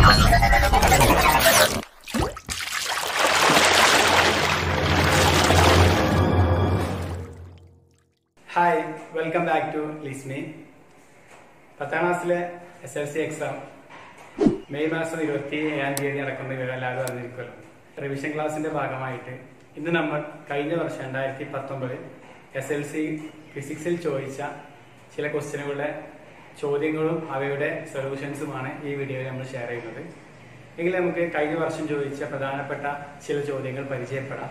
Hi welcome back to ലിസ്മി പത്താം ക്ലാസ്സിലെ S L C exam May മാസം ഇരുപത്തി ഏഴാം തീയതി നടക്കുന്ന വിവരം എല്ലാവരും അറിഞ്ഞിരിക്കുമല്ലോ റിവിഷൻ ക്ലാസിന്റെ ഭാഗമായിട്ട് ഇന്ന് നമ്മൾ കഴിഞ്ഞ വർഷം രണ്ടായിരത്തി പത്തൊമ്പതിൽ എസ് എൽ സി ഫിസിക്സിൽ ചോദിച്ച ചില ക്വസ്റ്റ്യനുകളുടെ ചോദ്യങ്ങളും അവയുടെ സൊല്യൂഷൻസുമാണ് ഈ വീഡിയോയിൽ നമ്മൾ ഷെയർ ചെയ്യുന്നത് എങ്കിൽ നമുക്ക് കഴിഞ്ഞ വർഷം ചോദിച്ച പ്രധാനപ്പെട്ട ചില ചോദ്യങ്ങൾ പരിചയപ്പെടാം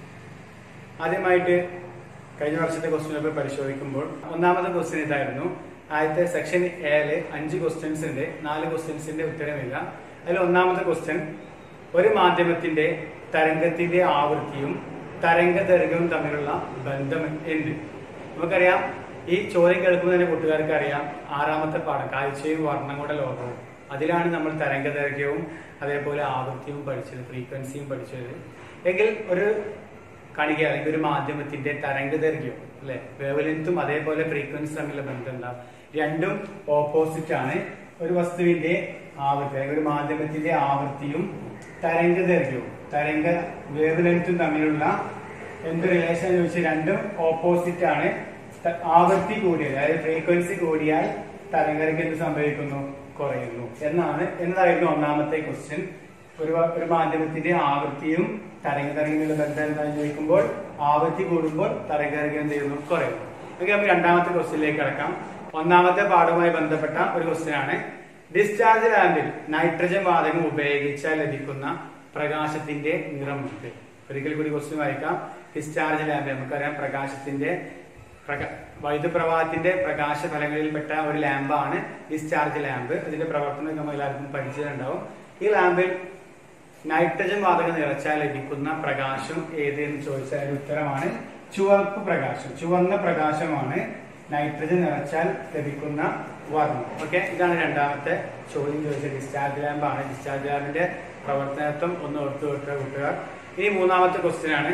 ആദ്യമായിട്ട് കഴിഞ്ഞ വർഷത്തെ ക്വസ്റ്റ്യൻ പേപ്പർ പരിശോധിക്കുമ്പോൾ ഒന്നാമത്തെ ക്വസ്റ്റ്യൻ ഇതായിരുന്നു ആദ്യത്തെ സെക്ഷൻ എയില് അഞ്ച് ക്വസ്റ്റ്യൻസ് ഉണ്ട് നാല് ക്വസ്റ്റ്യൻസിന്റെ ഉത്തരമില്ല അതിൽ ഒന്നാമത്തെ ക്വസ്റ്റ്യൻ ഒരു മാധ്യമത്തിന്റെ തരംഗത്തിന്റെ ആവൃത്തിയും തരംഗ ദൈർഘ്യവും തമ്മിലുള്ള ബന്ധം എന്ത് നമുക്കറിയാം ഈ ചോദ്യം കേൾക്കുമ്പോൾ തന്നെ കൂട്ടുകാർക്ക് അറിയാം ആറാമത്തെ പാഠം കാഴ്ചയും വർണ്ണങ്ങളുടെ ലോകവും അതിലാണ് നമ്മൾ തരംഗ ദൈർഘ്യവും അതേപോലെ ആവൃത്തിയും പഠിച്ചത് ഫ്രീക്വൻസിയും പഠിച്ചത് എങ്കിൽ ഒരു കണിക അല്ലെങ്കിൽ ഒരു മാധ്യമത്തിന്റെ തരംഗ ദൈർഘ്യം അല്ലെ വേവ് ലെങ്ത്തും അതേപോലെ ഫ്രീക്വൻസി തമ്മിലുള്ള ബന്ധം എന്താ രണ്ടും ഓപ്പോസിറ്റ് ആണ് ഒരു വസ്തുവിന്റെ ആവൃത്തി അല്ലെങ്കിൽ ഒരു മാധ്യമത്തിന്റെ ആവൃത്തിയും തരംഗ ദൈർഘ്യവും തരംഗ വേവ് ലെങ്ത്തും തമ്മിലുള്ള എന്ത് റിലേഷൻ എന്ന് ചോദിച്ചാൽ രണ്ടും ഓപ്പോസിറ്റ് ആണ് ത- ആവൃത്തി കൂടിയാൽ അതായത് ഫ്രീക്വൻസി കൂടിയാൽ തരംഗദൈർഘ്യം എന്ത് സംഭവിക്കുന്നു കുറയുന്നു എന്നാണ് എന്നതായിരുന്നു ഒന്നാമത്തെ ക്വസ്റ്റ്യൻ ഒരു വ- ഒരു മാധ്യമത്തിന്റെ ആവൃത്തിയും തരംഗദൈർഘ്യമുള്ള ബന്ധം എന്താണെന്ന് ചോദിക്കുമ്പോൾ ആവൃത്തി കൂടുമ്പോൾ തരംഗദൈർഘ്യം എന്ത് ചെയ്യുന്നു കുറയുന്നു ഓക്കെ നമുക്ക് രണ്ടാമത്തെ ക്വസ്റ്റ്യനിലേക്ക് കടക്കാം ഒന്നാമത്തെ പാഠവുമായി ബന്ധപ്പെട്ട ഒരു ക്വസ്റ്റ്യൻ ആണ് ഡിസ്ചാർജ് ലാമ്പിൽ നൈട്രജൻ വാതകം ഉപയോഗിച്ചാൽ ലഭിക്കുന്ന പ്രകാശത്തിന്റെ നിറമുണ്ട് ഒരിക്കൽ കൂടി ക്വസ്റ്റ്യൻ വായിക്കാം ഡിസ്ചാർജ് ലാമ്പ് നമുക്കറിയാം പ്രകാശത്തിന്റെ പ്രക- വൈദ്യുതപ്രവാഹത്തിന്റെ പ്രകാശ ഫലങ്ങളിൽപ്പെട്ട ഒരു ലാമ്പാണ് ഡിസ്ചാർജ് ലാമ്പ് അതിന്റെ പ്രവർത്തനം നമ്മൾ എല്ലാവർക്കും പരിചയമുണ്ടാവും ഈ ലാമ്പിൽ നൈട്രജൻ വാതകം നിറച്ചാൽ ലഭിക്കുന്ന പ്രകാശം ഏത് എന്ന് ചോദിച്ചാൽ അതിന്റെ ഉത്തരമാണ് ചുവപ്പ് പ്രകാശം ചുവന്ന പ്രകാശമാണ് നൈട്രജൻ നിറച്ചാൽ ലഭിക്കുന്ന വർണ്ണം ഓക്കെ ഇതാണ് രണ്ടാമത്തെ ചോദ്യം ചോദിച്ച ഡിസ്ചാർജ് ലാമ്പാണ് ഡിസ്ചാർജ് ലാമ്പിന്റെ പ്രവർത്തനത്വം ഒന്ന് ഓർത്തു വെക്കുക കൂട്ടുകാർ ഇനി മൂന്നാമത്തെ ക്വസ്റ്റ്യൻ ആണ്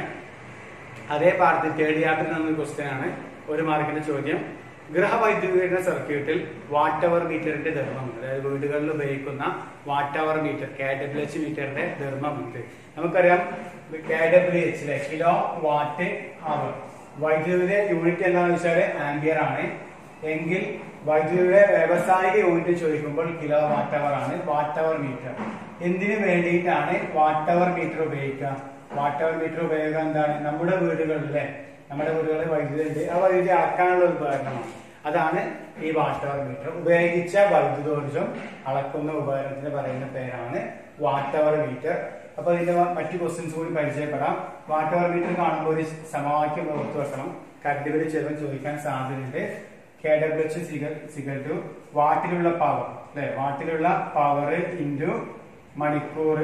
അതേ പാഠത്തിൽ തേർഡ് യാർഡിൽ നിന്നൊരു ക്വസ്റ്റ്യൻ ആണ് ഒരു മാർക്കിന്റെ ചോദ്യം ഗൃഹവൈദ്യുതീകരണ സർക്യൂട്ടിൽ വാട്ട് അവർ മീറ്ററിന്റെ ധർമ്മം അതായത് വീടുകളിൽ ഉപയോഗിക്കുന്ന watt hour meter K W H മീറ്ററിന്റെ ധർമ്മമുണ്ട് നമുക്കറിയാം കെ ഡബ്ല്യു എച്ചിലെ കിലോ വാട്ട് അവർ വൈദ്യുതിയുടെ യൂണിറ്റ് എന്താണെന്ന് വെച്ചാൽ ആംബിയർ ആണ് എങ്കിൽ വൈദ്യുതിയുടെ വ്യാവസായിക യൂണിറ്റ് ചോദിക്കുമ്പോൾ കിലോ വാട്ട് അവർ ആണ് വാട്ട് അവർ മീറ്റർ എന്തിനു വേണ്ടിയിട്ടാണ് വാട്ട് അവർ മീറ്റർ ഉപയോഗിക്കുക വാട്ട് അവർ മീറ്റർ ഉപയോഗം എന്താണ് നമ്മുടെ വീടുകളിലെ നമ്മുടെ വീടുകളിൽ വൈദ്യുതി ഉണ്ട് ആ വൈദ്യുതി അളക്കാനുള്ള ഒരു ഉപകരണമാണ് അതാണ് ഈ വാട്ട് അവർ മീറ്റർ ഉപയോഗിച്ച വൈദ്യുതോർജം അളക്കുന്ന ഉപകരണത്തിന് പറയുന്ന പേരാണ് വാട്ട് അവർ മീറ്റർ അപ്പൊ ഇതിന്റെ മറ്റു ക്വസ്റ്റ്യൻസ് കൂടി പരിചയപ്പെടാം വാട്ട് അവർ മീറ്റർ കാണുമ്പോൾ ഒരു സമവാക്യം ഓർത്തു വെക്കണം കറണ്ട് ബില്ല് ചിലവ് ചോദിക്കാൻ സാധ്യതയുണ്ട് കെ ഡബ്ല്യു എച്ച് സിഗൽ സിഗൽ ടു വാട്ടിലുള്ള പവർ അല്ലെ വാട്ടിലുള്ള പവർ ഇൻറ്റു മണിക്കൂർ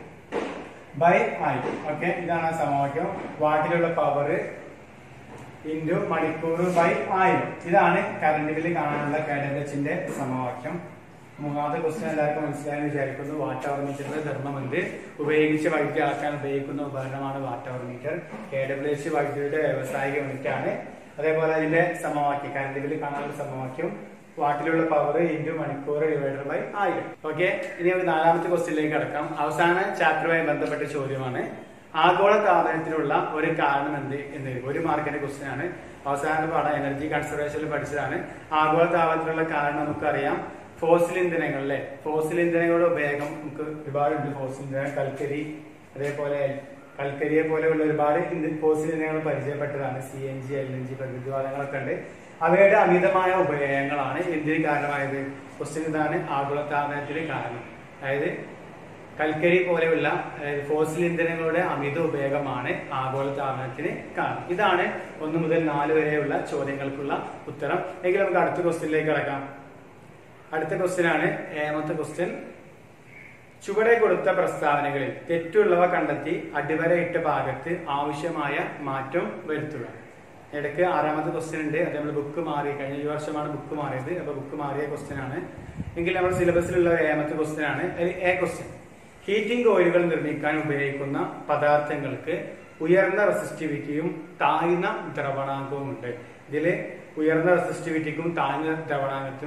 ബൈ ആയി ഓക്കെ ഇതാണ് ആ സമവാക്യം വാട്ടിലുള്ള പവർ ഇൻറ്റു മണിക്കൂർ ബൈ ആയിരം ഇതാണ് കറണ്ട് ബില്ല് കാണാനുള്ള കെ ഡബ്ല്യു എച്ചിന്റെ സമവാക്യം മൂന്നാമത്തെ ക്വസ്റ്റ്യൻ എല്ലാവർക്കും മനസ്സിലായെന്ന് വിചാരിക്കുന്നു വാട്ട് അവർ മീറ്ററിന്റെ ധർമ്മമുണ്ട് ഉപയോഗിച്ച് വൈദ്യുതി അളക്കാൻ ഉപയോഗിക്കുന്ന ഉപകരണമാണ് watt hour meter K W H വൈദ്യുതിയുടെ വ്യാവസായിക യൂണിറ്റ് ആണ് അതേപോലെ അതിന്റെ സമവാക്യം കറണ്ട് ബില്ല് കാണാനുള്ള സമവാക്യം വാട്ടിലുള്ള പവർ ഇൻറ്റു മണിക്കൂർ ഡിവൈഡർ ബൈ ആയിരം ഓക്കെ ഇനി നമുക്ക് നാലാമത്തെ ക്വസ്റ്റ്യനിലേക്ക് കടക്കാം അവസാന ചാപ്റ്ററുമായി ബന്ധപ്പെട്ട ചോദ്യമാണ് ആഗോള താപനത്തിനുള്ള ഒരു കാരണം എന്ത് എന്ന് ഒരു മാർക്കിന്റെ ക്വസ്റ്റ്യൻ ആണ് അവസാന പാഠം എനർജി കൺസർവേഷനിൽ പഠിച്ചതാണ് ആഗോള താപനത്തിനുള്ള കാരണം നമുക്കറിയാം ഫോസിൽ ഇന്ധനങ്ങൾ അല്ലെ ഫോസിൽ ഇന്ധനങ്ങളുടെ ഉപയോഗം നമുക്ക് ഒരുപാടുണ്ട് ഫോസിൽ ഇന്ധനം കൽക്കരി അതേപോലെ കൽക്കരിയെ പോലെയുള്ള ഒരുപാട് ഇന്ധ- ഫോസിൽ ഇന്ധനങ്ങൾ പരിചയപ്പെട്ടതാണ് C N G L N G പ്രകൃതിവാദങ്ങളൊക്കെ ഉണ്ട് അവയുടെ അമിതമായ ഉപയോഗങ്ങളാണ് എന്തിന് കാരണമായത് ക്വസ്റ്റ്യൻ ഇതാണ് ആഗോളതാപനത്തിന് കാരണം അതായത് കൽക്കരി പോലെയുള്ള അതായത് ഫോസിൽ ഇന്ധനങ്ങളുടെ അമിത ഉപയോഗമാണ് ആഗോളതാപനത്തിന് കാരണം ഇതാണ് ഒന്ന് മുതൽ നാല് വരെയുള്ള ചോദ്യങ്ങൾക്കുള്ള ഉത്തരം എങ്കിൽ നമുക്ക് അടുത്ത ക്വസ്റ്റ്യനിലേക്ക് കടക്കാം അടുത്ത ക്വസ്റ്റ്യൻ ആണ് ഏഴാമത്തെ ക്വസ്റ്റ്യൻ ചുവടെ കൊടുത്ത പ്രസ്താവനകളിൽ തെറ്റുള്ളവ കണ്ടെത്തി അടിവരയിട്ട ഭാഗത്ത് ആവശ്യമായ മാറ്റം വരുത്തുക ഇടയ്ക്ക് ആറാമത്തെ ക്വസ്റ്റ്യൻ ഉണ്ട് അത് നമ്മൾ ബുക്ക് മാറി കഴിഞ്ഞ ഈ വർഷമാണ് ബുക്ക് മാറിയത് അപ്പൊ ബുക്ക് മാറിയ ക്വസ്റ്റ്യൻ ആണ് എങ്കിൽ നമ്മുടെ സിലബസിലുള്ള ഏഴാമത്തെ ക്വസ്റ്റ്യൻ ആണ് അതിൽ എ ക്വസ്റ്റ്യൻ ഹീറ്റിംഗ് ഓയിലുകൾ നിർമ്മിക്കാൻ ഉപയോഗിക്കുന്ന പദാർത്ഥങ്ങൾക്ക് ഉയർന്ന റെസിസ്റ്റിവിറ്റിയും താഴ്ന്ന ദ്രവണാങ്കവും ഉണ്ട് ഇതില് ഉയർന്ന റെസിസ്റ്റിവിറ്റിക്കും താഴ്ന്ന ദ്രവണാങ്കത്തിനും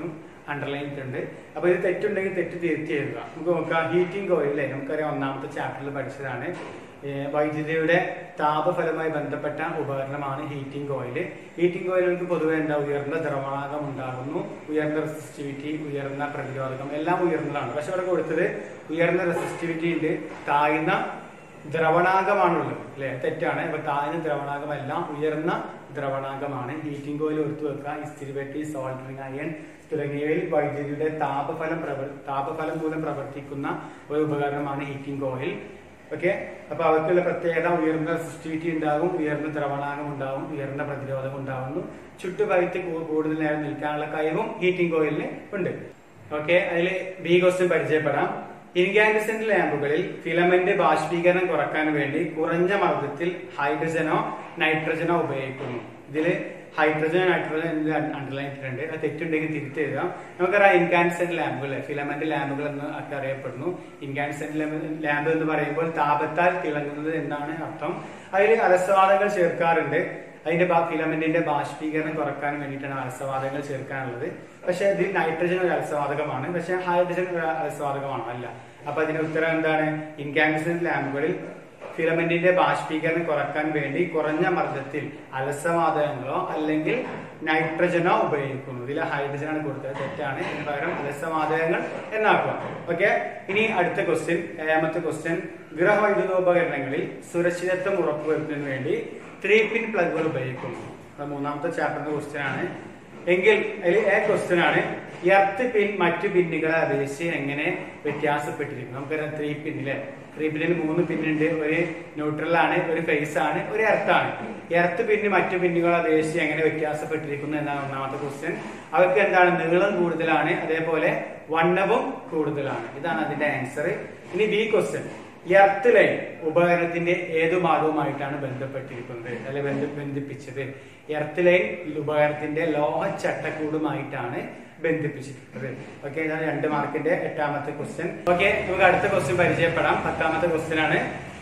അണ്ടർലൈൻ ഇട്ടുണ്ട് അപ്പൊ ഇത് തെറ്റുണ്ടെങ്കിൽ തെറ്റ് തിരുത്തി എഴുതുക നമുക്ക് നോക്കാം ഹീറ്റിംഗ് കോയിൽ അല്ലേ നമുക്കറിയാം ഒന്നാമത്തെ ചാപ്റ്ററിൽ പഠിച്ചതാണ് ഏഹ് വൈദ്യുതിയുടെ താപഫലമായി ബന്ധപ്പെട്ട ഉപകരണമാണ് ഹീറ്റിംഗ് കോയിൽ ഹീറ്റിംഗ് കോയിലുകൾക്ക് പൊതുവെ എന്താ ഉയർന്ന ദ്രവണാകം ഉണ്ടാകുന്നു ഉയർന്ന റെസിസ്റ്റിവിറ്റി ഉയർന്ന പ്രതിരോധകം എല്ലാം ഉയർന്നതാണ് പക്ഷെ അവിടെ കൊടുത്തത് ഉയർന്ന റെസിസ്റ്റിവിറ്റി ഉണ്ട് താഴ്ന്ന ദ്രവണാകമാണുള്ളത് അല്ലെ തെറ്റാണ് ഇപ്പൊ താഴ്ന്ന ദ്രവണാകമല്ല ഉയർന്ന ദ്രവണാകമാണ് ഹീറ്റിംഗ് കോയിൽ എടുത്തു വെക്കുക ഇസ്തിരിവെട്ടി സോൾഡറിംഗ് അയൺ തുടങ്ങിയവയിൽ വൈദ്യുതിയുടെ താപഫലം പ്രവർ താപഫലം മൂലം പ്രവർത്തിക്കുന്ന ഒരു ഉപകരണമാണ് ഹീറ്റിംഗ് കോയിൽ ഓക്കെ അപ്പൊ അവർക്കുള്ള പ്രത്യേകത ഉയർന്ന റെസിസ്റ്റിവിറ്റി ഉണ്ടാകും ഉയർന്ന ദ്രവണാകം ഉണ്ടാകും ഉയർന്ന പ്രതിരോധം ഉണ്ടാകുന്നു ചുട്ടുപഴുത്ത് കൂ- കൂടുതൽ നേരം നിൽക്കാനുള്ള കഴിവും ഹീറ്റിംഗ് കോയിലിന് ഉണ്ട് ഓക്കെ അതിൽ ബി ക്വസ്റ്റ്യൻ പരിചയപ്പെടാം ഇൻകാൻഡസെന്റ് ലാമ്പുകളിൽ ഫിലമെന്റ് ബാഷ്പീകരണം കുറക്കാൻ വേണ്ടി കുറഞ്ഞ മർദ്ദത്തിൽ ഹൈഡ്രജനോ നൈട്രജനോ ഉപയോഗിക്കുന്നു ഇതില് ഹൈഡ്രജൻ നൈട്രജൻ അണ്ടർലൈൻ ഇട്ടിട്ടുണ്ട് അത് തെറ്റുണ്ടെങ്കിൽ തിരുത്തെഴുതാം നമുക്കറിയാം ഇൻകാൻസെന്റ് ലാമ്പുകൾ ഫിലമെന്റ് ലാമ്പുകൾ എന്ന് ഒക്കെ അറിയപ്പെടുന്നു ഇൻകാൻസെന്റ് ലാമ്പ് എന്ന് പറയുമ്പോൾ താപത്താൽ തിളങ്ങുന്നത് എന്നാണ് അർത്ഥം അതിൽ അലസവാദങ്ങൾ ചേർക്കാറുണ്ട് അതിന്റെ ഫിലമെന്റിന്റെ ബാഷ്പീകരണം കുറക്കാൻ വേണ്ടിയിട്ടാണ് അലസവാദങ്ങൾ ചേർക്കാനുള്ളത് പക്ഷെ ഇതിൽ നൈട്രജൻ ഒരു അലസവാതകമാണ് പക്ഷെ ഹൈഡ്രജൻ ഒരു അലസവാതകമാണോ അല്ല അപ്പൊ അതിന്റെ ഉത്തരം എന്താണ് ഇൻകാൻസെന്റ് ലാമ്പുകളിൽ ഫിലമെന്റിന്റെ ബാഷ്പീകരണം കുറക്കാൻ വേണ്ടി കുറഞ്ഞ മർദ്ദത്തിൽ അലസവാതകങ്ങളോ അല്ലെങ്കിൽ നൈട്രജനോ ഉപയോഗിക്കുന്നു ഇതിൽ ഹൈഡ്രജനാണ് കൊടുത്തത് തെറ്റാണ് ഇതിന് പകരം അലസവാതകങ്ങൾ എന്നാക്കുക ഓക്കെ ഇനി അടുത്ത ക്വസ്റ്റ്യൻ ഏഴാമത്തെ ക്വസ്റ്റ്യൻ ഗൃഹവൈദ്യുതോപകരണങ്ങളിൽ സുരക്ഷിതത്വം ഉറപ്പുവരുത്തുന്നതിന് വേണ്ടി ത്രീ പിൻ പ്ലഗുകൾ ഉപയോഗിക്കുന്നു അത് മൂന്നാമത്തെ ചാപ്റ്ററിന്റെ ക്വസ്റ്റ്യൻ ആണ് എങ്കിൽ അതിൽ എ ക്വസ്റ്റ്യൻ ആണ് എർത്ത് പിൻ മറ്റു പിന്നുകളെ അപേക്ഷിച്ച് എങ്ങനെ വ്യത്യാസപ്പെട്ടിരിക്കുന്നു നമുക്കറിയാം ത്രീ പിന്നിലെ ത്രീ പിന്നിൽ മൂന്ന് പിന്നുണ്ട് ഒരു ന്യൂട്രൽ ആണ് ഒരു ഫേസ് ആണ് ഒരു എർത്താണ് എർത്ത് പിന്ന് മറ്റു പിന്നുകളെ അപേക്ഷിച്ച് എങ്ങനെ വ്യത്യാസപ്പെട്ടിരിക്കുന്നു എന്നാണ് ഒന്നാമത്തെ ക്വസ്റ്റ്യൻ അവർക്ക് എന്താണ് നീളം കൂടുതലാണ് അതേപോലെ വണ്ണവും കൂടുതലാണ് ഇതാണ് അതിന്റെ ആൻസർ ഇനി ബി ക്വസ്റ്റ്യൻ എർത്ത് ലൈൻ ഉപകരണത്തിന്റെ ഏതു ഭാഗവുമായിട്ടാണ് ബന്ധപ്പെട്ടിരിക്കുന്നത് അല്ലെ ബന്ധ- ബന്ധിപ്പിച്ചത് എർത്ത് ലൈൻ ഉപകരണത്തിന്റെ ലോഹ ചട്ടക്കൂടുമായിട്ടാണ് ബന്ധിപ്പിച്ചിട്ടുള്ളത് ഓക്കെ ഇതാണ് രണ്ട് മാർക്കിന്റെ എട്ടാമത്തെ ക്വസ്റ്റ്യൻ ഓക്കെ നമുക്ക് അടുത്ത ക്വസ്റ്റ്യൻ പരിചയപ്പെടാം പത്താമത്തെ ക്വസ്റ്റ്യൻ ആണ്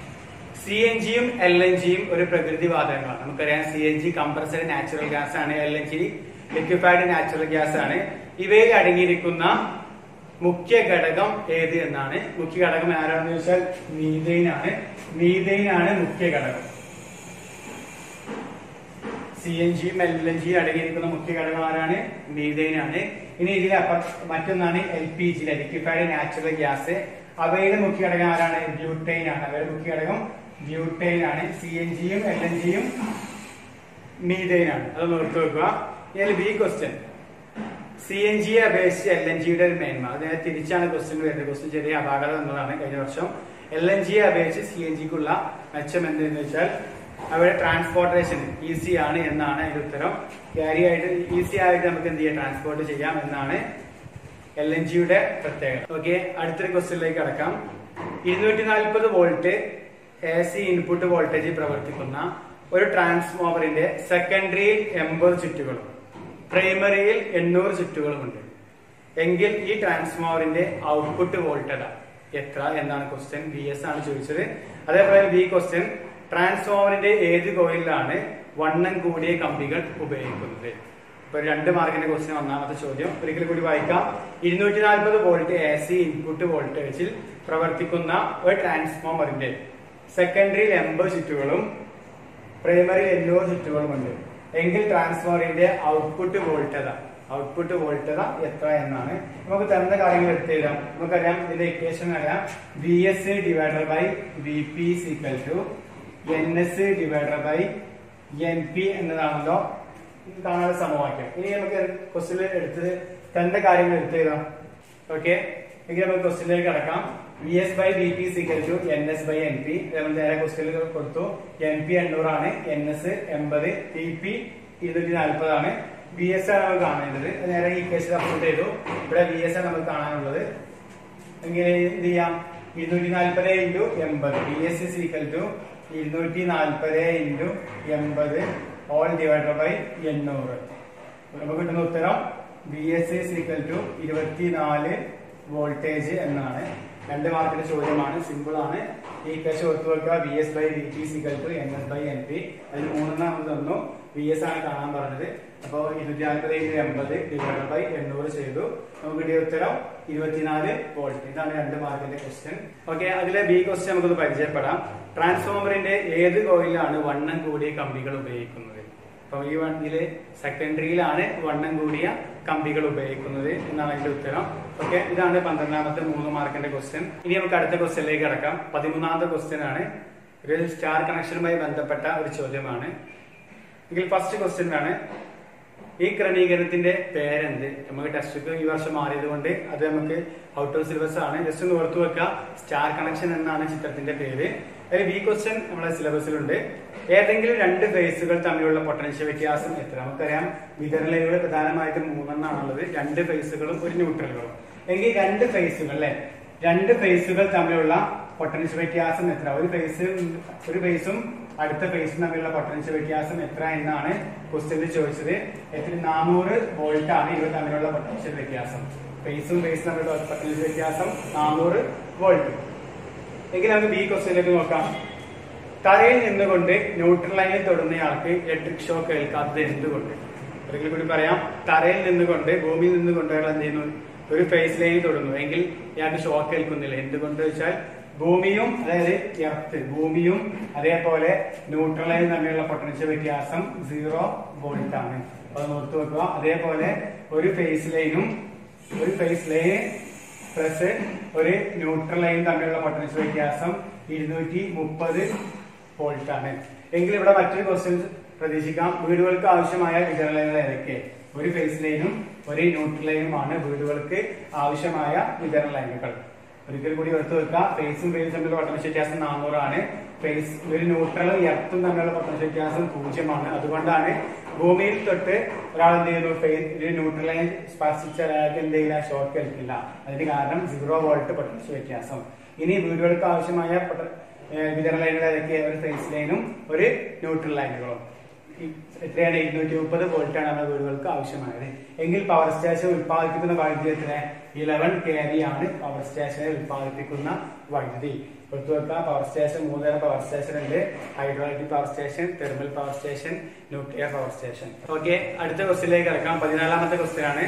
സി എൻ ജിയും എൽ എൻ ജിയും ഒരു പ്രകൃതി വാതകങ്ങളാണ് നമുക്കറിയാം C N G compressed natural gas ആണ് L N G liquefied natural gas ആണ് ഇവയിൽ അടങ്ങിയിരിക്കുന്ന മുഖ്യ ഘടകം ഏത് എന്നാണ് മുഖ്യ ഘടകം ആരാണെന്ന് ചോദിച്ചാൽ മീഥൈൻ ആണ് മീഥൈൻ ആണ് മുഖ്യ ഘടകം സി എൻ ജിയും എൽ എൻ ജിയും അടങ്ങിയിരിക്കുന്ന മുഖ്യ ഘടകം ആരാണ് മീഥൈൻ ആണ് ഇനി ഇതിൽ അപ്പുറ മറ്റൊന്നാണ് L P G liquefied natural gas അവയുടെ മുഖ്യ ഘടകം ആരാണ് ബ്യൂട്ടൈൻ ആണ് അവയുടെ മുഖ്യ ഘടകം ബ്യൂട്ടൈൻ ആണ് സി എൻ ജിയും എൽ എൻ ജിയും മീഥൈൻ ആണ് അത് ഓർത്ത് വെക്കുക ഇതിൽ ബി ക്വസ്റ്റ്യൻ സി എൻ ജിയെ അപേക്ഷിച്ച് എൽ എൻ ജിയുടെ ഒരു മേന്മ അത് നേരെ തിരിച്ചാണ് ക്വസ്റ്റ്യൻ വരുന്നത് ക്വസ്റ്റ്യൻ ചെറിയ അപാകത എന്നതാണ് കഴിഞ്ഞ വർഷം എൽ എൻ ജിയെ അപേക്ഷിച്ച് സി എൻ ജിക്കുള്ള മെച്ചം എന്തെന്ന് വെച്ചാൽ അവരുടെ ട്രാൻസ്പോർട്ടേഷൻ ഈസി ആണ് എന്നാണ് അതിന്റെ ഉത്തരം ക്യാരി ആയിട്ട് ഈസി ആയിട്ട് നമുക്ക് എന്ത് ചെയ്യാം ട്രാൻസ്പോർട്ട് ചെയ്യാം എന്നാണ് എൽ എൻ ജിയുടെ പ്രത്യേകത ഓക്കെ അടുത്തൊരു ക്വസ്റ്റ്യനിലേക്ക് കടക്കാം ഇരുന്നൂറ്റി നാൽപ്പത് വോൾട്ട് എ സി ഇൻപുട്ട് വോൾട്ടേജിൽ പ്രവർത്തിക്കുന്ന ഒരു ട്രാൻസ്ഫോമറിന്റെ സെക്കൻഡറിയിൽ എൺപത് ചുറ്റുകളും പ്രൈമറിയിൽ എണ്ണൂറ് ചുറ്റുകളുമുണ്ട് എങ്കിൽ ഈ ട്രാൻസ്ഫോമറിന്റെ ഔട്ട്പുട്ട് വോൾട്ടേജ് എത്ര എന്നാണ് ക്വസ്റ്റ്യൻ ബി എസ് ആണ് ചോദിച്ചത് അതേപോലെ ബി ക്വസ്റ്റ്യൻ ട്രാൻസ്ഫോമറിന്റെ ഏത് കോയിലാണ് വണ്ണം കൂടിയ കമ്പികൾ ഉപയോഗിക്കുന്നത് ഇപ്പൊ രണ്ട് മാർക്കിന്റെ ക്വസ്റ്റ്യൻ ഒന്നാമത്തെ ചോദ്യം ഒരിക്കൽ കൂടി വായിക്കാം ഇരുന്നൂറ്റി നാൽപ്പത് വോൾട്ട് എ സി ഇൻപുട്ട് വോൾട്ടേജിൽ പ്രവർത്തിക്കുന്ന ഒരു ട്രാൻസ്ഫോമറിന്റെ സെക്കൻഡറിയിൽ എൺപത് ചുറ്റുകളും പ്രൈമറിയിൽ എണ്ണൂറ് ചുറ്റുകളുമുണ്ട് എങ്കിൽ ട്രാൻസ്ഫോമറിന്റെ ഔട്ട്പുട്ട് വോൾട്ടത ഔട്ട്പുട്ട് വോൾട്ടത എത്ര എന്നാണ് നമുക്ക് തരുന്ന കാര്യങ്ങൾ എടുത്തെഴുതാം നമുക്കറിയാം ഇതിന്റെ ഇക്വേഷൻ അറിയാം V S divided by V P is equal to N S divided by N P എന്നതാണല്ലോ ഇത് കാണാനുള്ള സമവാക്യം ഇനി നമുക്ക് ക്വസ്റ്റിൽ എടുത്ത് തന്റെ കാര്യങ്ങൾ എടുത്തെഴുതാം ഓക്കെ എങ്കിൽ നമുക്ക് ക്വസ്റ്റിലേക്ക് കടക്കാം V S by V P is equal to N S by N P നമ്മൾ നേരെ ക്വസ്റ്റിൽ കൊടുത്തു എൻ പി എണ്ണൂറാണ് എൻ എസ് എൺപത് ടി പി ഇരുന്നൂറ്റി നാൽപ്പതാണ് ബി എസ് ആണ് നമുക്ക് കാണേണ്ടത് അത് നേരെ ഈ കേസിൽ അപ്ലോഡ് ചെയ്തു ഇവിടെ ബി എസ് ആണ് നമുക്ക് കാണാനുള്ളത് എങ്ങനെ എന്ത് ചെയ്യാം ഇരുന്നൂറ്റി നാൽപ്പത് ഇൻറ്റു എൺപത് B S is equal to ഇരുന്നൂറ്റി നാൽപ്പത് ഇൻറ്റു എൺപത് ഓൾ ഡിവൈഡർ ബൈ എണ്ണൂറ് നമുക്ക് കിട്ടുന്ന ഉത്തരം B S is equal to ഇരുപത്തിനാല് വോൾട്ടേജ് എന്നാണ് രണ്ട് മാർക്കിന്റെ ചോദ്യമാണ് സിമ്പിൾ ആണ് ഈ കേസ് ഓർത്ത് വെക്കുക B S by V P is equal to N S by N P അതിൽ മൂന്നെണ്ണം നമുക്ക് തന്നു ബി എസ് ആണ് കാണാൻ പറഞ്ഞത് അപ്പോൾ ഇരുന്നൂറ്റി നാൽപ്പത് എൺപത് ഡിവൈഡ് ബൈ എണ്ണൂറ് ചെയ്തു നമുക്ക് കിട്ടിയ ഉത്തരം ഇരുപത്തിനാല് വോൾട്ട് ഇതാണ് രണ്ട് മാർക്കിന്റെ ക്വസ്റ്റ്യൻ ഓക്കെ അതിലെ ബി ക്വസ്റ്റ്യൻ നമുക്കൊന്ന് പരിചയപ്പെടാം ട്രാൻസ്ഫോമറിന്റെ ഏത് കോയിലാണ് വണ്ണം കൂടിയ കമ്പികൾ ഉപയോഗിക്കുന്നത് അപ്പൊ ഈ വണ്ടിയില് സെക്കൻഡറിയിലാണ് വണ്ണം കൂടിയ കമ്പികൾ ഉപയോഗിക്കുന്നത് എന്നാണ് അതിന്റെ ഉത്തരം ഓക്കെ ഇതാണ് പന്ത്രണ്ടാമത്തെ മൂന്ന് മാർക്കിന്റെ ക്വസ്റ്റ്യൻ ഇനി നമുക്ക് അടുത്ത ക്വസ്റ്റ്യനിലേക്ക് കിടക്കാം പതിമൂന്നാമത്തെ ക്വസ്റ്റ്യൻ ആണ് ഒരു സ്റ്റാർ കണക്ഷനുമായി ബന്ധപ്പെട്ട ഒരു ചോദ്യമാണ് എങ്കിൽ ഫസ്റ്റ് ക്വസ്റ്റ്യൻ ആണ് ഈ ക്രമീകരണത്തിന്റെ പേരെന്ത് നമുക്ക് ടെസ്റ്റ് ഈ വർഷം മാറിയത് കൊണ്ട് അത് നമുക്ക് ഔട്ട് ഓഫ് സിലബസ് ആണ് ജസ്റ്റ് ഒന്ന് ഓർത്തു വെക്കുക സ്റ്റാർ കണക്ഷൻ എന്നാണ് ചിത്രത്തിന്റെ പേര് അതിൽ ബി ക്വസ്റ്റ്യൻ നമ്മുടെ സിലബസിലുണ്ട് ഏതെങ്കിലും രണ്ട് ഫേസുകൾ തമ്മിലുള്ള പൊട്ടൻഷ്യൽ വ്യത്യാസം എത്ര നമുക്കറിയാം വിതരണലകൾ പ്രധാനമായിട്ടും മൂന്നെണ്ണാണുള്ളത് രണ്ട് ഫേസുകളും ഒരു ന്യൂട്രലുകളും എങ്കിൽ രണ്ട് ഫേസുകൾ അല്ലെ രണ്ട് ഫേസുകൾ തമ്മിലുള്ള പൊട്ടൻഷ്യൽ വ്യത്യാസം എത്ര ഒരു ഫേസ് ഒരു ഫേസും അടുത്ത ഫേസും തമ്മിലുള്ള പൊട്ടൻഷ്യൽ വ്യത്യാസം എത്ര എന്നാണ് ക്വസ്റ്റ്യനിൽ ചോദിച്ചത് എത്ര നാനൂറ് വോൾട്ട് ആണ് ഇവ തമ്മിലുള്ള പൊട്ടൻഷ്യൽ വ്യത്യാസം ഫേസും ഫേസും തമ്മിലുള്ള പൊട്ടൻഷ്യൽ വ്യത്യാസം നാനൂറ് വോൾട്ട് എങ്കിൽ നമുക്ക് ബി ക്വസ്റ്റ്യനിലേക്ക് നോക്കാം തറയിൽ നിന്നുകൊണ്ട് ന്യൂട്രൽ ലൈനിൽ തൊടുന്നയാൾക്ക് ഇലക്ട്രിക് ഷോക്ക് ഏൽക്കാത്തത് എന്തുകൊണ്ട് ഒരിക്കൽ കൂടി പറയാം തറയിൽ നിന്നുകൊണ്ട് ഭൂമിയിൽ നിന്നുകൊണ്ട് അയാൾ എന്ത് ചെയ്യുന്നു ഒരു ഫേസ് ലൈനിൽ തൊടുന്നു എങ്കിൽ ഇയാൾക്ക് ഷോക്ക് ഏൽക്കുന്നില്ല എന്തുകൊണ്ട് വെച്ചാൽ ഭൂമിയും അതായത് എർത്ത് ഭൂമിയും അതേപോലെ ന്യൂട്രൽ ലൈൻ തമ്മിലുള്ള പൊട്ടൻഷ്യൽ വ്യത്യാസം സീറോ വോൾട്ട് ആണ് അത് നോർത്ത് വെക്കുക അതേപോലെ ഒരു ഫേസ് ലൈനും ഒരു ഫേസ് ലൈൻ പ്ലസ് ഒരു ന്യൂട്രൽ ലൈൻ തമ്മിലുള്ള പൊട്ടൻഷ്യൽ വ്യത്യാസം ഇരുന്നൂറ്റി മുപ്പത് വോൾട്ട് ആണ് എങ്കിൽ ഇവിടെ മറ്റൊരു ക്വസ്റ്റ്യൻ പ്രതീക്ഷിക്കാം വീടുകൾക്ക് ആവശ്യമായ വിതരണ ലൈനുകൾ ഏതൊക്കെ ഒരു ഫേസ് ലൈനും ഒരു ന്യൂട്രൽ ലൈനുമാണ് വീടുകൾക്ക് ആവശ്യമായ വിതരണ ലൈനുകൾ ഒരിക്കൽ കൂടി എടുത്തു വെക്കുക ഫേസും ഫേസും തമ്മിലുള്ള പൊട്ടൻഷ്യൽ വ്യത്യാസം നാനൂറാണ് ഫേസ് ഒരു ന്യൂട്രലും എർത്തും തമ്മിലുള്ള പൊട്ടൻഷ്യൽ വ്യത്യാസം പൂജ്യമാണ് അതുകൊണ്ടാണ് ഭൂമിയിൽ തൊട്ട് ഒരാൾ എന്ത് ചെയ്യുന്നു ഫേസ് ഒരു ന്യൂട്രൽ ലൈൻ സ്പർശിച്ചാൽ അയാൾക്ക് എന്ത് ചെയ്യില്ല ഷോക്ക് ഏൽക്കില്ല അതിന് കാരണം സീറോ വോൾട്ട് പൊട്ടൻഷ്യൽ വ്യത്യാസം ഇനി വീടുകൾക്ക് ആവശ്യമായ പൊട്ട- ഏഹ് വിതരണ ലൈനുകൾ ഏതൊക്കെ ഒരു ഫേസ് ലൈനും ഒരു ന്യൂട്രൽ ലൈനുകളും ഈ- എത്രയാണ് ഇരുന്നൂറ്റി മുപ്പത് വോൾട്ടാണ് നമ്മുടെ വീടുകൾക്ക് ആവശ്യമായത് എങ്കിൽ പവർ സ്റ്റേഷൻ ഉത്പാദിപ്പിക്കുന്ന വൈദ്യുതി എത്ര ഇലവൻ കെ വി ആണ് പവർ സ്റ്റേഷനെ ഉത്പാദിപ്പിക്കുന്ന വൈദ്യുതി കൊടുത്തു വെക്കാം പവർ സ്റ്റേഷൻ മൂന്നുതരം പവർ സ്റ്റേഷൻ ഉണ്ട് hydraulic power station thermal power station nuclear power station okay അടുത്ത ക്വസ്റ്റിലേക്ക് കിടക്കാം പതിനാലാമത്തെ ക്വസ്റ്റ്യൻ ആണ്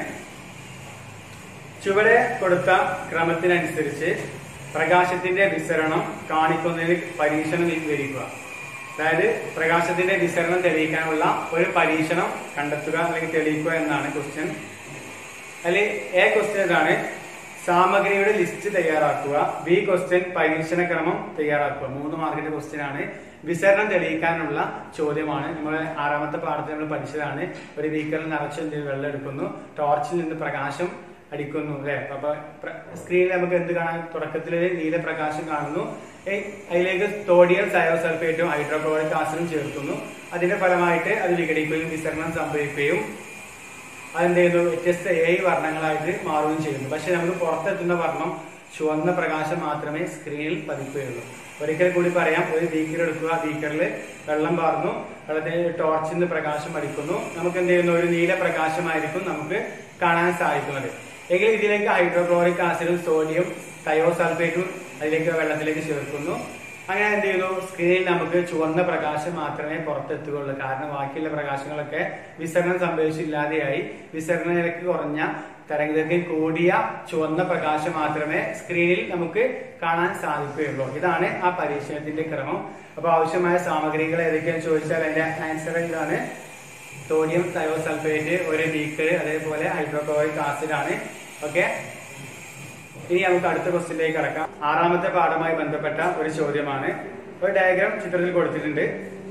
ചുവടെ കൊടുത്ത ക്രമത്തിനനുസരിച്ച് പ്രകാശത്തിന്റെ വിസരണം കാണിക്കുന്നതിന് പരീക്ഷണം വിവരിക്കുക അതായത് പ്രകാശത്തിന്റെ വിസരണം തെളിയിക്കാനുള്ള ഒരു പരീക്ഷണം കണ്ടെത്തുക അല്ലെങ്കിൽ തെളിയിക്കുക എന്നാണ് ക്വസ്റ്റ്യൻ അതിൽ എ ക്വസ്റ്റ്യൻ ഇതാണ് സാമഗ്രിയുടെ ലിസ്റ്റ് തയ്യാറാക്കുക ബി ക്വസ്റ്റ്യൻ പരീക്ഷണ ക്രമം തയ്യാറാക്കുക മൂന്ന് മാർക്കിന്റെ ക്വസ്റ്റ്യൻ ആണ് വിസരണം തെളിയിക്കാനുള്ള ചോദ്യമാണ് നമ്മൾ ആറാമത്തെ പാഠത്തിൽ നമ്മൾ പഠിച്ചതാണ് ഒരു ബീക്കറിൽ നിറച്ച് എന്ത് ചെയ്യും? വെള്ളം എടുക്കുന്നു ടോർച്ചിൽ നിന്ന് പ്രകാശം അടിക്കുന്നു അല്ലെ അപ്പൊ പ്ര- സ്ക്രീനിൽ നമുക്ക് എന്ത് കാണാൻ തുടക്കത്തിൽ ഒരു നീല പ്രകാശം കാണുന്നു ഏ- അതിലേക്ക് തോഡിയം സയോസൾഫേറ്റും ഹൈഡ്രോക്ലോറിക് ആസിഡും ചേർക്കുന്നു അതിന്റെ ഫലമായിട്ട് അത് വിഘടിക്കുകയും വിസരണം സംഭവിക്കുകയും അതെന്ത് ചെയ്യുന്നു വ്യത്യസ്ത ഏഴ് വർണ്ണങ്ങളായിട്ട് മാറുകയും ചെയ്യുന്നു പക്ഷെ നമുക്ക് പുറത്തെത്തുന്ന വർണ്ണം ചുവന്ന പ്രകാശം മാത്രമേ സ്ക്രീനിൽ പതിക്കുകയുള്ളൂ ഒരിക്കൽ കൂടി പറയാം ഒരു ബീക്കർ എടുക്കുക ബീക്കറിൽ വെള്ളം പാർന്നു വെള്ളത്തിൽ ടോർച്ചിൽ നിന്ന് പ്രകാശം അടിക്കുന്നു നമുക്ക് എന്ത് ചെയ്യുന്നു ഒരു നീല പ്രകാശമായിരിക്കും നമുക്ക് കാണാൻ സാധിക്കുന്നത് എങ്കിൽ ഇതിലേക്ക് ഹൈഡ്രോക്ലോറിക് ആസിഡും സോഡിയം തയോസൾഫേറ്റും അതിലേക്ക് വെള്ളത്തിലേക്ക് ചേർക്കുന്നു അങ്ങനെ എന്ത് ചെയ്യുന്നു സ്ക്രീനിൽ നമുക്ക് ചുവന്ന പ്രകാശം മാത്രമേ പുറത്തെത്തുകയുള്ളൂ കാരണം ബാക്കിയുള്ള പ്രകാശങ്ങളൊക്കെ വിസരണം സംഭവിച്ചില്ലാതെയായി വിസരണ നിരക്ക് കുറഞ്ഞ തരംഗദൈർഘ്യം കൂടിയ ചുവന്ന പ്രകാശം മാത്രമേ സ്ക്രീനിൽ നമുക്ക് കാണാൻ സാധിക്കുകയുള്ളൂ ഇതാണ് ആ പരീക്ഷണത്തിന്റെ ക്രമം അപ്പൊ ആവശ്യമായ സാമഗ്രികൾ ഏതൊക്കെയാണെന്ന് ചോദിച്ചാൽ അതിന്റെ ആൻസർ ഇതാണ് സോഡിയം തയോസൾഫേറ്റ് ഒരു ബീക്കർ അതേപോലെ ഹൈഡ്രോക്ലോറിക് ആസിഡ് ആണ് ഓക്കെ ഇനി നമുക്ക് അടുത്ത ക്വസ്റ്റിലേക്ക് കടക്കാം ആറാമത്തെ പാഠവുമായി ബന്ധപ്പെട്ട ഒരു ചോദ്യമാണ് ഒരു ഡയഗ്രാം ചിത്രത്തിൽ കൊടുത്തിട്ടുണ്ട്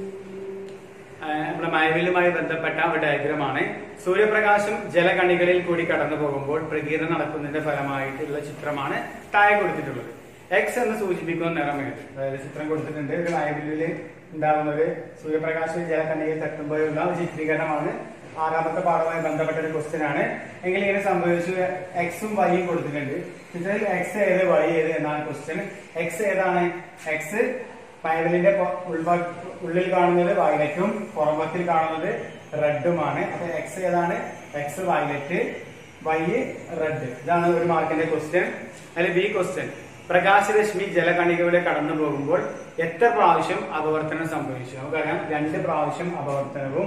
ആ, നമ്മുടെ മഴവില്ലുമായി ബന്ധപ്പെട്ട ഒരു ഡയഗ്രമാണ് സൂര്യപ്രകാശം ജലകണികളിൽ കൂടി കടന്നു പോകുമ്പോൾ പ്രകീർണം നടക്കുന്നതിന്റെ ഫലമായിട്ടുള്ള ചിത്രമാണ് താഴെ കൊടുത്തിട്ടുള്ളത് എക്സ് എന്ന് സൂചിപ്പിക്കുന്ന നിറമേത് അതായത് ചിത്രം കൊടുത്തിട്ടുണ്ട് ഒരു മഴവില്ലില് ഉണ്ടാകുന്നത് സൂര്യപ്രകാശം ജലകണികയിൽ തട്ടുമ്പോഴുള്ള ഒരു ചിത്രീകരണമാണ് ആറാമത്തെ പാഠവുമായി ബന്ധപ്പെട്ട ഒരു ക്വസ്റ്റ്യൻ ആണ് എങ്കിൽ ഇങ്ങനെ സംഭവിച്ചു എക്സും വൈയും കൊടുത്തിട്ടുണ്ട് ചിത്രത്തിൽ എക്സ് ഏത് വൈ ഏത് എന്നാണ് ക്വസ്റ്റ്യൻ എക്സ് ഏതാണ് എക്സ് പൈവലിന്റെ ഉൾഭാഗ ഉള്ളിൽ കാണുന്നത് വയലറ്റും പുറമത്തിൽ കാണുന്നത് റെഡുമാണ് അപ്പൊ എക്സ് ഏതാണ് എക്സ് വയലറ്റ് വൈ റെഡ് ഇതാണ് ഒരു മാർക്കിന്റെ ക്വസ്റ്റ്യൻ അതിൽ ബി ക്വസ്റ്റ്യൻ പ്രകാശരശ്മി ജലകണികയുടെ കടന്നു പോകുമ്പോൾ എത്ര പ്രാവശ്യം അപവർത്തനം സംഭവിച്ചു നമുക്കറിയാം രണ്ട് പ്രാവശ്യം അപവർത്തനവും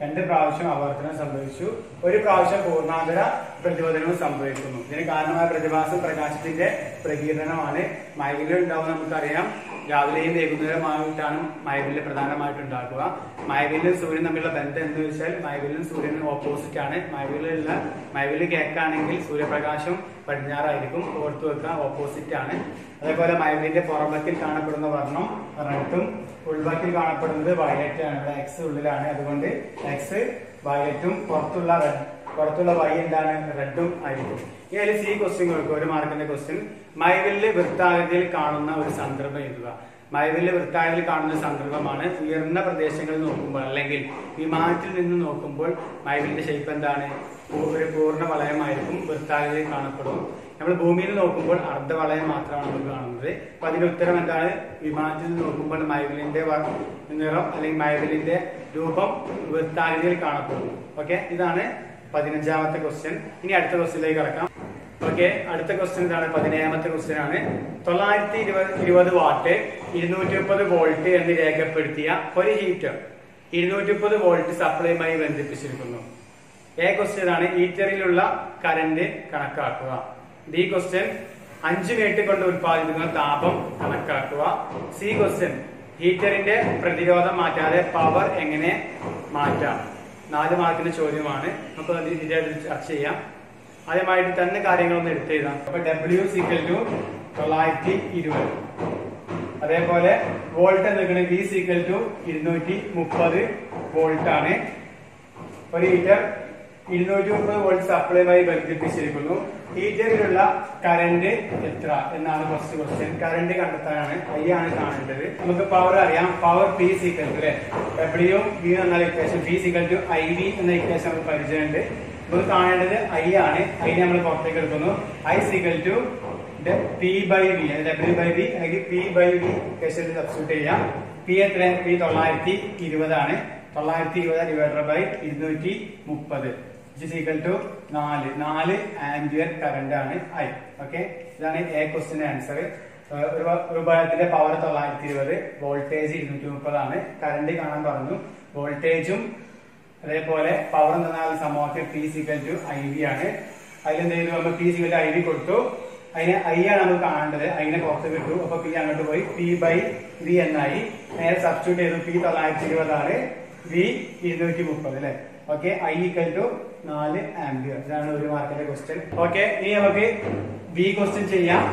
രണ്ട് പ്രാവശ്യം ആവർത്തനം സംഭവിച്ചു ഒരു പ്രാവശ്യം പൂർണ്ണാന്തര പ്രതിപതനവും സംഭവിക്കുന്നു ഇതിന് കാരണമായ പ്രതിഭാസം പ്രകാശത്തിന്റെ പ്രകീർണനമാണ് മൈവില് ഉണ്ടാവുന്ന നമുക്കറിയാം രാവിലെയും വൈകുന്നേരമായിട്ടാണ് മൈവില് പ്രധാനമായിട്ട് ഉണ്ടാക്കുക മൈവിലും സൂര്യൻ തമ്മിലുള്ള ബന്ധം എന്ന് വെച്ചാൽ മൈവിലും സൂര്യനും ഓപ്പോസിറ്റ് ആണ് മൈവിലുള്ള മൈവില് കിഴക്കാണെങ്കിൽ സൂര്യപ്രകാശം പടിഞ്ഞാറായിരിക്കും ഓർത്തു വെക്കുക ഓപ്പോസിറ്റ് ആണ് അതേപോലെ മൈവിലിന്റെ പുറമ്പത്തിൽ കാണപ്പെടുന്ന വർണ്ണം റെഡും ഉൾബക്കിൽ കാണപ്പെടുന്നത് വയലറ്റ് ആണ് ഇവിടെ എക്സ് ഉള്ളിലാണ് അതുകൊണ്ട് എക്സ് വയലറ്റും പുറത്തുള്ള റെഡ് പുറത്തുള്ള വൈ എന്താണ് റെഡും ആയിരിക്കും ഈ അതിൽ സി ക്വസ്റ്റ്യൻ കൊടുക്കുക ഒരു മാർക്കിന്റെ ക്വസ്റ്റ്യൻ മൈവില് വൃത്താകൃതിയിൽ കാണുന്ന ഒരു സന്ദർഭം എഴുതുക മൈവില് വൃത്താകൃതിയിൽ കാണുന്ന സന്ദർഭമാണ് ഉയർന്ന പ്രദേശങ്ങളിൽ നോക്കുമ്പോൾ അല്ലെങ്കിൽ വിമാനത്തിൽ നിന്ന് നോക്കുമ്പോൾ മൈവിലിന്റെ ഷേപ്പ് എന്താണ് ഒരു പൂർണ്ണ വളയമായിരിക്കും വൃത്താകൃതിയിൽ കാണപ്പെടും നമ്മൾ ഭൂമിയിൽ നോക്കുമ്പോൾ അർദ്ധവളയം മാത്രമാണ് നമ്മൾ കാണുന്നത് അപ്പൊ അതിന്റെ ഉത്തരം എന്താണ് വിമാനത്തിൽ നിന്ന് നോക്കുമ്പോൾ മൈവിലിന്റെ വ- നിറം അല്ലെങ്കിൽ മൈവിലിന്റെ രൂപം വൃത്താകൃതിയിൽ കാണപ്പെടുന്നു ഓക്കെ ഇതാണ് പതിനഞ്ചാമത്തെ ക്വസ്റ്റ്യൻ ഇനി അടുത്ത ക്വസ്റ്റ്യനിലേക്ക് കടക്കാം ഓക്കെ അടുത്ത ക്വസ്റ്റ്യൻ ഇതാണ് പതിനേഴാമത്തെ ക്വസ്റ്റ്യൻ ആണ് തൊള്ളായിരത്തി ഇരുപത് ഇരുപത് വാട്ട് ഇരുന്നൂറ്റി മുപ്പത് വോൾട്ട് എന്ന് രേഖപ്പെടുത്തിയ ഒരു ഹീറ്റർ ഇരുന്നൂറ്റി മുപ്പത് വോൾട്ട് സപ്ലൈയുമായി ബന്ധിപ്പിച്ചിരിക്കുന്നു എ ക്വസ്റ്റ്യൻ ആണ് ഹീറ്ററിലുള്ള കറന്റ് കണക്കാക്കുക ബി ക്വസ്റ്റ്യൻ അഞ്ച് മിനിറ്റ് കൊണ്ട് ഉത്പാദിപ്പിക്കുന്ന താപം കണക്കാക്കുക സി ക്വസ്റ്റ്യൻ ഹീറ്ററിന്റെ പ്രതിരോധം മാറ്റാതെ പവർ എങ്ങനെ മാറ്റാം നാല് മാർക്കിന്റെ ചോദ്യമാണ് നമുക്ക് അത് ഇതിന്റെ ചർച്ച ചെയ്യാം ആദ്യമായിട്ട് തന്നെ കാര്യങ്ങളൊന്ന് എടുത്തെഴുതാം അപ്പൊ ഡബ്ല്യു സിക്കൽ ടു തൊള്ളായിരത്തി ഇരുപത് അതേപോലെ വോൾട്ട് എന്ന് വി സിക്കൽ ടു ഇരുന്നൂറ്റി മുപ്പത് വോൾട്ട് ആണ് ഒരു ഹീറ്റർ ഇരുന്നൂറ്റി മുപ്പത് വോൾട്ട് സപ്ലൈയുമായി ബന്ധിപ്പിച്ചിരിക്കുന്നു ഹീറ്ററിലുള്ള കറന്റ് എത്ര എന്നാണ് ഫസ്റ്റ് ക്വസ്റ്റ്യൻ കറന്റ് കണ്ടെത്താനാണ് ഐ ആണ് കാണേണ്ടത് നമുക്ക് പവർ അറിയാം പവർ പി സിക്കൽ ടു അല്ലെ ഡബ്ല്യു വി എന്ന equation P is equal to I V എന്ന ഇക്വേഷൻ നമുക്ക് പരിചയമുണ്ട് നമുക്ക് കാണേണ്ടത് ഐ ആണ് ഐ നമ്മൾ പുറത്തേക്ക് എടുക്കുന്നു I is equal to P by V W by V അല്ലെങ്കിൽ പി ബൈ വി ഇക്വേഷനിൽ സബ്സ്റ്റിറ്റ്യൂട്ട് ചെയ്യാം പി എത്ര പി തൊള്ളായിരത്തി ഇരുപതാണ് തൊള്ളായിരത്തി ഇരുപത് ഡിവൈഡർ ബൈ ഇരുന്നൂറ്റി മുപ്പത് ഈക്വൽ ടു നാല് നാല് ആംബിയർ കറന്റ് ആണ് ഐ ഓക്കെ ഇതാണ് എ ക്വസ്റ്റിന്റെ ആൻസർ ഒരു ഒരു ഉപകരണത്തിന്റെ പവർ തൊള്ളായിരത്തി ഇരുപത് വോൾട്ടേജ് ഇരുന്നൂറ്റി മുപ്പതാണ് കറന്റ് കാണാൻ പറഞ്ഞു വോൾട്ടേജും അതേപോലെ പവർ എന്നാൽ സമവാക്യം P is equal to I V ആണ് അതിലെന്ത് ചെയ്തു നമ്മൾ P is equal to I V കൊടുത്തു അതിന് ഐ ആണ് നമുക്ക് കാണേണ്ടത് അതിനെ പുറത്ത് കിട്ടു അപ്പൊ പി അങ്ങോട്ട് പോയി പി ബൈ വി എന്നായി നേരെ സബ്സ്റ്റിറ്റ്യൂട്ട് ചെയ്തു പി തൊള്ളായിരത്തി ഇരുപതാണ് വി ഇരുന്നൂറ്റി മുപ്പത് അല്ലെ ഓക്കെ ഐ ഈക്വൽ ടു നാല് ആംബിയർ ഇതാണ് ഒരു മാർക്കിന്റെ ക്വസ്റ്റ്യൻ ഓക്കെ ഇനി നമുക്ക് ബി ക്വസ്റ്റ്യൻ ചെയ്യാം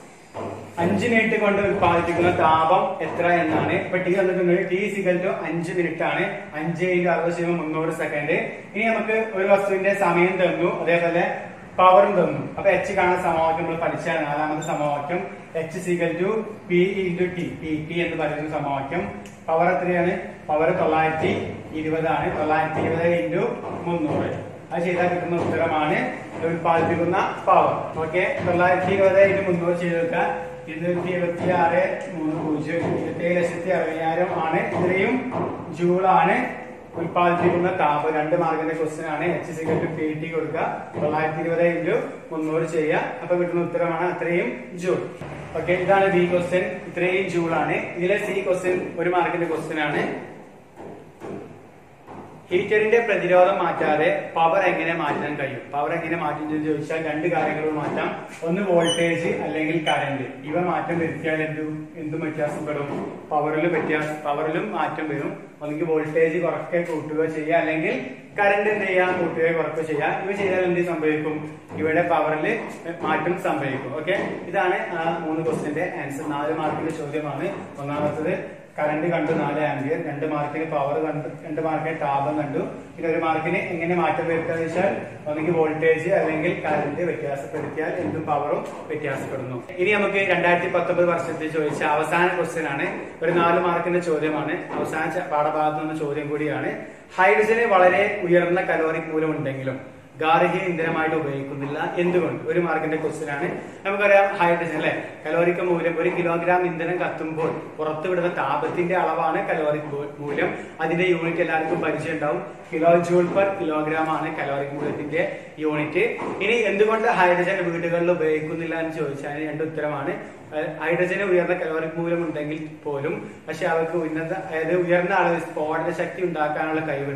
അഞ്ച് മിനിറ്റ് കൊണ്ട് ഉത്പാദിപ്പിക്കുന്ന താപം എത്ര എന്നാണ് ഇപ്പൊ ടി തന്നിട്ടുണ്ട് ടി സിക്കൽ ടു അഞ്ച് മിനിറ്റ് ആണ് അഞ്ച് ഇൻറ്റു അറുപത് ശതമാനം മുന്നൂറ് സെക്കൻഡ് ഇനി നമുക്ക് ഒരു വസ്തുവിന്റെ സമയം തന്നു അതേപോലെ പവറും തന്നു അപ്പൊ എച്ച് കാണുന്ന സമവാക്യം നമ്മൾ പഠിച്ച നാലാമത്തെ സമവാക്യം H is equal to P into T P T എന്ന് പറയുന്ന സമവാക്യം പവർ എത്രയാണ് പവർ തൊള്ളായിരത്തി ഇരുപതാണ് തൊള്ളായിരത്തി ഇരുപത് ഇൻറ്റു മുന്നൂറ് അത് ചെയ്താൽ കിട്ടുന്ന ഉത്തരമാണ് ഉത്പാദിപ്പിക്കുന്ന പവർ ഓക്കെ തൊള്ളായിരത്തി ഇരുപത് ഇൻറ്റു മുന്നൂറ് ചെയ്ത് വെക്കാൻ ഇരുന്നൂറ്റി ഇരുപത്തി ആറ് മൂന്ന് പൂജ്യം ഇരുപത്തി ലക്ഷത്തി അറുപതിനായിരം ആണ് ഇത്രയും ജൂളാണ് ഉത്പാദിപ്പിക്കുന്ന താപം രണ്ട് മാർക്കിന്റെ ക്വസ്റ്റ്യൻ ആണ് H is equal to P T കൊടുക്കുക തൊള്ളായിരത്തി ഇരുപത് ഇൻറ്റു മുന്നൂറ് ചെയ്യുക അപ്പൊ കിട്ടുന്ന ഉത്തരമാണ് അത്രയും ജൂൾ ഓക്കെ ഇതാണ് ബി ക്വസ്റ്റ്യൻ ഇത്രയും ജൂൾ ആണ് ഇതിലെ സി ക്വസ്റ്റ്യൻ ഒരു മാർക്കിന്റെ ക്വസ്റ്റ്യൻ ആണ് ഹീറ്ററിന്റെ പ്രതിരോധം മാറ്റാതെ പവർ എങ്ങനെ മാറ്റാൻ കഴിയും പവർ എങ്ങനെ മാറ്റും എന്ന് ചോദിച്ചാൽ രണ്ട് കാര്യങ്ങൾ മാറ്റാം ഒന്ന് വോൾട്ടേജ് അല്ലെങ്കിൽ കറന്റ് ഇവ മാറ്റം വരുത്തിയാൽ എന്തു എന്തും വ്യത്യാസപ്പെടും പവറിലും വ്യത്യാസം പവറിലും മാറ്റം വരും ഒന്നുകിൽ വോൾട്ടേജ് കുറക്കെ കൂട്ടുക ചെയ്യുക അല്ലെങ്കിൽ കറന്റ് എന്ത് ചെയ്യാം കൂട്ടുകയോ കുറക്കുക ചെയ്യാം ഇവ ചെയ്താൽ എന്ത് സംഭവിക്കും ഇവിടെ പവറിൽ മാറ്റം സംഭവിക്കും ഓക്കെ ഇതാണ് ആ മൂന്ന് ക്വസ്റ്റിന്റെ ആൻസർ നാല് മാർക്കിന്റെ ചോദ്യമാണ് ഒന്നാമത്തത് കറണ്ട് കണ്ടു നാല് ആംബിയർ രണ്ട് മാർക്കിന് പവർ കണ്ടു രണ്ട് മാർക്കിന് താപം കണ്ടു പിന്നെ ഒരു മാർക്കിന് എങ്ങനെ മാറ്റം വരുത്തുക വെച്ചാൽ ഒന്നെങ്കിൽ വോൾട്ടേജ് അല്ലെങ്കിൽ കറന്റ് വ്യത്യാസപ്പെടുത്തിയാൽ എന്തും പവറും വ്യത്യാസപ്പെടുന്നു ഇനി നമുക്ക് രണ്ടായിരത്തി പത്തൊമ്പത് വർഷത്തിൽ ചോദിച്ച അവസാന ക്വസ്റ്റ്യൻ ആണ് ഒരു നാല് മാർക്കിന്റെ ചോദ്യമാണ് അവസാന ച- പാഠഭാഗത്ത് നിന്ന് ചോദ്യം കൂടിയാണ് ഹൈഡ്രജന് വളരെ ഉയർന്ന കലോറിക് മൂല്യം ഉണ്ടെങ്കിലും ഗാർഹിക ഇന്ധനമായിട്ട് ഉപയോഗിക്കുന്നില്ല എന്തുകൊണ്ട് ഒരു മാർക്കിന്റെ ക്വസ്റ്റ്യൻ ആണ് നമുക്കറിയാം ഹൈഡ്രജൻ അല്ലെ കലോറിക് മൂല്യം ഒരു കിലോഗ്രാം ഇന്ധനം കത്തുമ്പോൾ പുറത്തുവിടുന്ന താപത്തിന്റെ അളവാണ് കലോറിക് മൂ- മൂല്യം അതിന്റെ യൂണിറ്റ് എല്ലാവർക്കും പരിചയം ഉണ്ടാവും കിലോ ജൂൾ പെർ കിലോഗ്രാം ആണ് കലോറിക് മൂല്യത്തിന്റെ യൂണിറ്റ് ഇനി എന്തുകൊണ്ട് ഹൈഡ്രജൻ വീടുകളിൽ ഉപയോഗിക്കുന്നില്ല എന്ന് ചോദിച്ചാൽ അതിന് രണ്ട് ഉത്തരമാണ് അഹ് ഹൈഡ്രജന് ഉയർന്ന കലോറിക് മൂല്യം ഉണ്ടെങ്കിൽ പോലും പക്ഷെ അവർക്ക് ഉന്നത അതായത് ഉയർന്ന അളവ് സ്ഫോടന ശക്തി ഉണ്ടാക്കാനുള്ള കഴിവുണ്ട്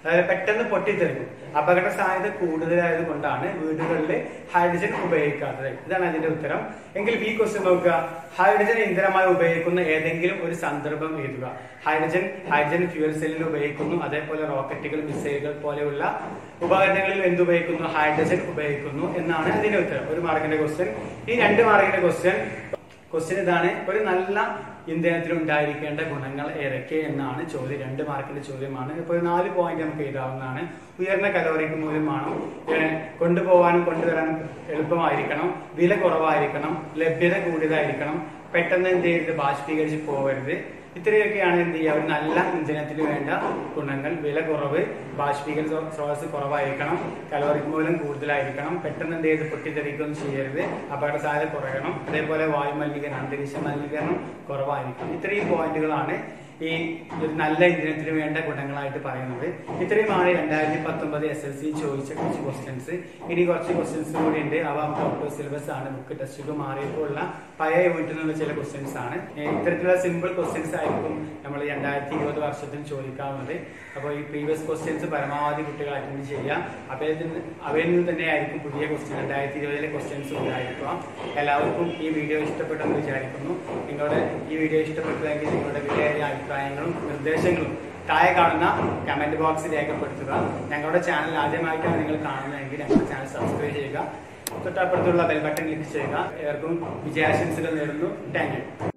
അതായത് പെട്ടെന്ന് പൊട്ടിത്തെറിക്കും അപകട സാധ്യത കൂടുതലായത് കൊണ്ടാണ് വീടുകളിൽ ഹൈഡ്രജൻ ഉപയോഗിക്കാത്തത് ഇതാണ് അതിന്റെ ഉത്തരം എങ്കിൽ ഈ ക്വസ്റ്റ്യൻ നോക്കുക ഹൈഡ്രജൻ ഇന്ധനമായി ഉപയോഗിക്കുന്ന ഏതെങ്കിലും ഒരു സന്ദർഭം എഴുതുക ഹൈഡ്രജൻ ഹൈഡ്രജൻ ഫ്യൂൽ സെല്ലിൽ ഉപയോഗിക്കുന്നു അതേപോലെ റോക്കറ്റുകൾ മിസൈലുകൾ പോലെയുള്ള ഉപകരണങ്ങളിൽ എന്ത് ഉപയോഗിക്കുന്നു ഹൈഡ്രജൻ ഉപയോഗിക്കുന്നു എന്നാണ് അതിന്റെ ഉത്തരം ഒരു മാർക്കിന്റെ ക്വസ്റ്റ്യൻ ഈ രണ്ട് മാർക്കിന്റെ ക്വസ്റ്റ്യൻ ക്വസ്റ്റ്യൻ ഇതാണ് ഒരു നല്ല ഇന്ധനത്തിൽ ഉണ്ടായിരിക്കേണ്ട ഗുണങ്ങൾ ഏതൊക്കെ എന്നാണ് ചോദ്യം രണ്ട് മാർക്കിന്റെ ചോദ്യമാണ് ഇപ്പോൾ ഒരു നാല് പോയിന്റ് നമുക്ക് എഴുതാവുന്നതാണ് ഉയർന്ന കലോറിക്ക് മൂല്യമാണ് ഏഹ് കൊണ്ടുപോകാനും കൊണ്ടുവരാനും എളുപ്പമായിരിക്കണം വില കുറവായിരിക്കണം ലഭ്യത കൂടുതലായിരിക്കണം പെട്ടെന്ന് എന്ത് ചെയ്യരുത് ബാഷ്പീകരിച്ച് പോകരുത് ഇത്രയൊക്കെയാണ് എന്ത് ചെയ്യുക ഒരു നല്ല ഇന്ധനത്തിന് വേണ്ട ഗുണങ്ങൾ വില കുറവ് ബാഷ്പീകരണ സ്രോ- സ്രോതസ് കുറവായിരിക്കണം കലോറിക് മൂലം കൂടുതലായിരിക്കണം പെട്ടെന്ന് എന്ത് ചെയ്ത് പൊട്ടിത്തെറിക്കുകയൊന്നും ചെയ്യരുത് അപകട സാധ്യത കുറയണം അതേപോലെ വായു മലിനീകരണം അന്തരീക്ഷ മലിനീകരണം കുറവായിരിക്കണം ഇത്രയും പോയിന്റുകളാണ് ഈ ഒരു നല്ല ഇന്ധനത്തിന് വേണ്ട ഗുണങ്ങളായിട്ട് പറയുന്നത് ഇത്രയുമാണ് രണ്ടായിരത്തി പത്തൊമ്പത് എസ് എൽ സി ചോദിച്ച കുറച്ച് ക്വസ്റ്റ്യൻസ് ഇനി കുറച്ച് ക്വസ്റ്റ്യൻസ് കൂടി ഉണ്ട് അവ നമുക്ക് ഔട്ട് ഓഫ് സിലബസ് ആണ് ബുക്ക് ടെസ്റ്റുകൾ മാറിയപ്പോൾ ഉള്ള പഴയ യൂണിറ്റിൽ നിന്നുള്ള ചില ക്വസ്റ്റ്യൻസ് ആണ് ഏ, ഇത്തരത്തിലുള്ള സിമ്പിൾ ക്വസ്റ്റ്യൻസ് ആയിരിക്കും നമ്മൾ രണ്ടായിരത്തി ഇരുപത് വർഷത്തിൽ ചോദിക്കാവുന്നത് അപ്പോൾ ഈ പ്രീവിയസ് ക്വസ്റ്റ്യൻസ് പരമാവധി കുട്ടികൾ അറ്റൻഡ് ചെയ്യുക അവയിൽ നിന്ന് അവയിൽ നിന്ന് തന്നെ ആയിരിക്കും പുതിയ ക്വസ്റ്റ്യൻ രണ്ടായിരത്തി ഇരുപതിലെ ക്വസ്റ്റ്യൻസ് ഉണ്ടായിരിക്കുക എല്ലാവർക്കും ഈ വീഡിയോ ഇഷ്ടപ്പെട്ടെന്ന് വിചാരിക്കുന്നു നിങ്ങളുടെ ഈ വീഡിയോ ഇഷ്ടപ്പെട്ടതെങ്കിൽ നിങ്ങളുടെ വിലയേറിയ അഭിപ്രായങ്ങളും നിർദ്ദേശങ്ങളും താഴെ കാണുന്ന കമന്റ് ബോക്സിൽ രേഖപ്പെടുത്തുക ഞങ്ങളുടെ ചാനൽ ആദ്യമായിട്ടാണ് നിങ്ങൾ കാണുന്നതെങ്കിൽ ഞങ്ങളുടെ ചാനൽ സബ്സ്ക്രൈബ് ചെയ്യുക തൊട്ടപ്പുറത്തുള്ള ബെൽ ബട്ടൺ ക്ലിക്ക് ചെയ്യുക ഏവർക്കും വിജയാശംസകൾ നേരുന്നു താങ്ക് യു